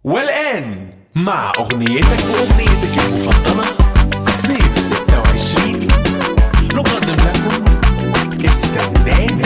والآن مع أغنيتك وأغنيتك المفضلة صيف 26 نقدم لكم استناني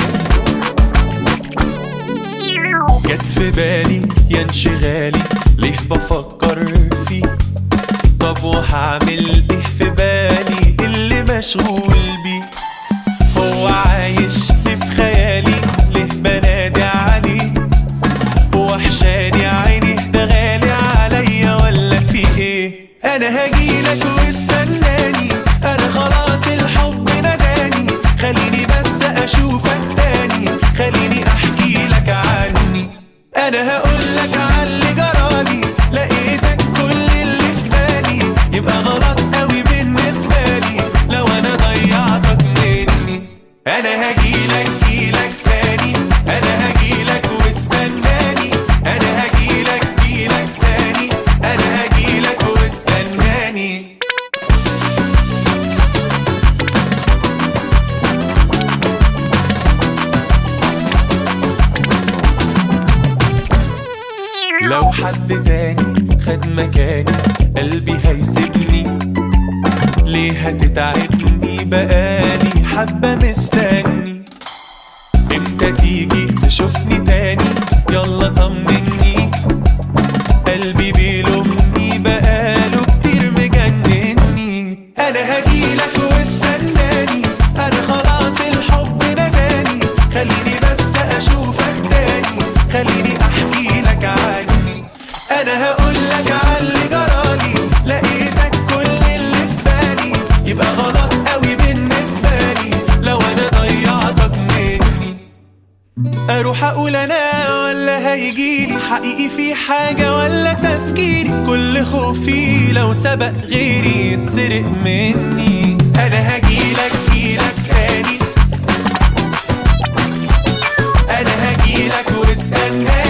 جت في بالي يا انشغالي ليه بفكر فيه طب وهعمل ايه في بالي اللي مشغول بيه هو عايش ليه في خيالي ليه بنادي عليه وحشاني عيني ده غالي عليا ولا في ايه انا هجيلك واستناني انا خلاص الحب نداني خليني بس اشوفك تاني خليني احكي لك عني انا هقول لك على اللي جرالي لقيتك كل اللي في بالي يبقى غلط قوي بالنسبه لي لو انا ضيعتك مني انا هجيلك جيلك تاني انا هجيلك واستناني انا هجيلك جيلك تاني انا هجيلك واستناني لو حد تاني خد مكاني قلبي هيسيبني ليه هتتعبني بقالي حبة مستني امتى تيجي تشوفني تاني يلا طمني قلبي بيلومني بقاله كتير مجنني انا هجيلك واستناني انا خلاص الحب نداني خليني بس اشوفك تاني خليني احكي لك عني انا هقول لك على اللي جرالي لقيتك كل اللي في بالي يبقى غلط قوي بالنسبه لي لو انا ضيعتك مني اروح اقول انا ولا هيجيلي حقيقي في حاجة ولا تفكيري كل خوفي لو سبق غيري يتسرق مني انا هجيلك جيلك تاني انا هجيلك واستناني